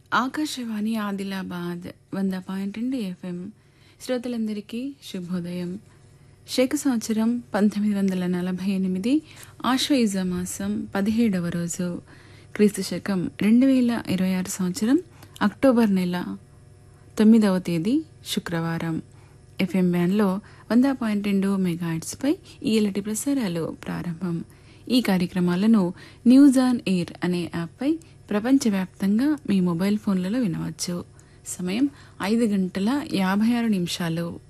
ఆకాశవాణి ఆదిలాబాద్ వంద పాయింట్ రెండు ఎఫ్ఎం శ్రోతలందరికీ శుభోదయం శేఖ సంవత్సరం పంతొమ్మిది వందల నలభై ఎనిమిది ఆశ్వయుజ మాసం పదిహేడవ రోజు క్రీస్తు శకం రెండు వేల ఇరవై ఆరు సంవత్సరం అక్టోబర్ నెల తొమ్మిదవ తేదీ శుక్రవారం ఎఫ్ఎం బ్యాన్లో వంద పాయింట్ రెండు మెగాహెట్స్పై ఈలటి ప్రసారాలు ప్రారంభం ఈ కార్యక్రమాలను న్యూస్ ఆన్ ఎయిర్ అనే యాప్పై ప్రపంచవ్యాప్తంగా మీ మొబైల్ ఫోన్లలో వినవచ్చు సమయం ఐదు గంటల యాభై ఆరు నిమిషాలు